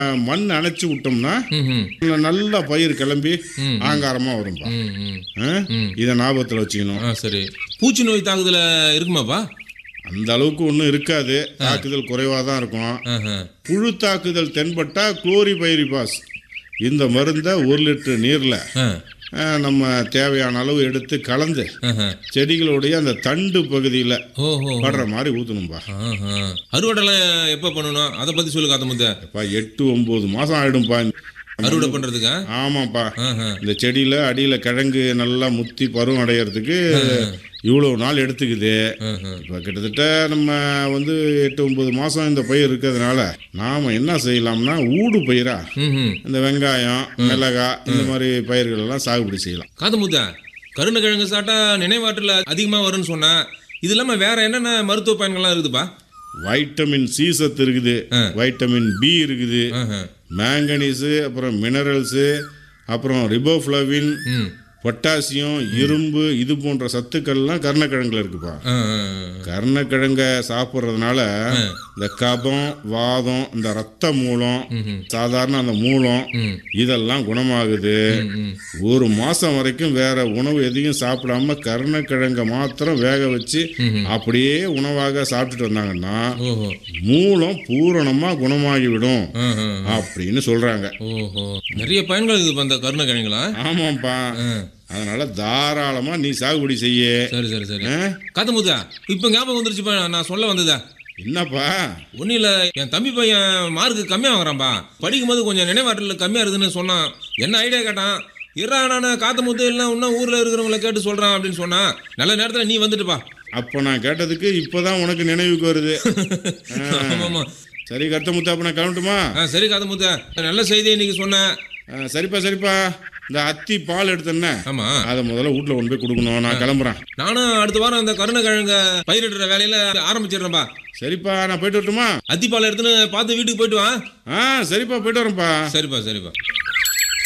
அஹ், மண் அணைச்சி விட்டோம்னா ம் நல்ல பயிர் கிளம்பி ம். ஆங்காரமா வரும்பா ம் ம் அஹ்? ம். இதை ஞாபகத்தில் வச்சுக்கணும் ஆ சரி பூச்சி நோய் தாக்குதல இருக்குமாப்பா அந்த அளவுக்கு ஒன்றும் இருக்காது தாக்குதல் குறைவாக தான் இருக்கும் ஆஹா. புழு தாக்குதல் தென்பட்டா குளோரிபைரிபாஸ் இந்த மருந்தை ஒரு லிட்டர் நீரில் ஆ நம்ம தேவையான அளவு எடுத்து கலந்து ஆஹா. செடிகளுடைய அந்த தண்டு பகுதியில் ஓஹோ படுற மாதிரி ஊற்றணும்பா ஆஹா. அறுவடைலாம் எப்போ பண்ணணும் அதை பற்றி சொல்லு காத்த முத்த அப்பா எட்டு ஒம்பது மாதம் ஆயிடும்பா அறுவடை பண்ணுறதுக்கா ஆமாப்பா ஆஹா. இந்த செடியில் அடியில் கிழங்கு நல்லா முத்தி பருவம் அடையிறதுக்கு இவ்வளோ நாள் எடுத்துக்குது ஆஹா. இப்போ கிட்டத்தட்ட நம்ம வந்து எட்டு ஒம்பது மாதம் இந்த பயிர் இருக்கிறதுனால நாம் என்ன செய்யலாம்னா ஊடு பயிரா ம்ஹும். இந்த வெங்காயம் மிளகாய் இந்த மாதிரி பயிர்கள் எல்லாம் சாகுபடி செய்யலாம் காது முத்த கருணக்கிழங்கு சாப்பிட்டா நினைவாற்றல் அதிகமாக வரும்னு சொன்னா இது இல்லாமல் வேற என்னென்ன மருத்துவ பயன்கள்லாம் இருக்குதுப்பா வைட்டமின் சி சத்து இருக்குது ஆ. வைட்டமின் பி இருக்குது ஆஹா. மேங்கனீஸு அப்புறம் மினரல்ஸு அப்புறம் ரிபோஃப்ளவின் ம் பொட்டாசியம் இரும்பு இது போன்ற சத்துக்கள்லாம் கருணக்கிழங்குல இருக்குப்பா ஆ, ஆ, கருணக்கிழங்க சாப்பிட்றதுனால இந்த கபம் வாதம் இந்த ரத்த மூலம் ம்ஹும். சாதாரண அந்த மூலம் ம். இதெல்லாம் குணமாகுது ம். ஒரு மாசம் வரைக்கும் வேற உணவு எதையும் சாப்பிடாம கருணக்கிழங்க மாத்திரம் வேக வச்சு அப்படியே உணவாக சாப்பிட்டுட்டு வந்தாங்கன்னா ஓஹோ மூலம் பூரணமா குணமாகிவிடும் ஆஹா. அப்படின்னு சொல்றாங்க ஓஹோ நிறைய பயன்கள் இருக்குதுப்பா இந்த கருணக்கிழங்குலாம் ஆமாப்பா ஆ. அதனால தாராளமா நீ சாகுபடி செய்ய சரி சரி சரி ஆ? காத்து முத்தா இப்போ ஞாபகம் வந்துருச்சுப்பா நான் சொல்ல வந்ததா என்னப்பா ஒன்றும் இல்லை என் தம்பி பையன் மார்க்கு கம்மியாக வாங்குறான்பா படிக்கும்போது கொஞ்சம் நினைவாற்றல் கம்மியாக இருக்குதுன்னு சொன்னான் என்ன ஐடியா கேட்டான் இரா நான் காத்த முத்து இல்லை இன்னும் ஊரில் இருக்கிறவங்கள கேட்டு சொல்கிறான் அப்படின்னு சொன்னான் நல்ல நேரத்தில் நீ வந்துட்டுப்பா அப்ப நான் கேட்டதுக்கு இப்பதான் உனக்கு நினைவுக்கு வருது ஆமாம் ஆமாம் சரி கருத்த முத்தா அப்ப நான் கிளம்பட்டுமா ஆ சரி காத்த முத்தா நல்ல செய்தி இன்னைக்கு சொன்னேன் ஆ, சரிப்பா சரிப்பா இந்த அத்தி பால் எடுத்தேன்னே ஆமாம் அதை முதல்ல வீட்டில் கொண்டு போய் கொடுக்கணும் நான் கிளம்புறேன் நானும் அடுத்த வாரம் அந்த கருணக்கிழங்க பயிரிடுற வேலையில் ஆரம்பிச்சிடுறேன்ப்பா சரிப்பா நான் போயிட்டு வரட்டுமா அத்திப்பால் எடுத்துன்னு பார்த்து வீட்டுக்கு போயிட்டு வா ஆ சரிப்பா போயிட்டு வரேன்ப்பா சரிப்பா சரிப்பா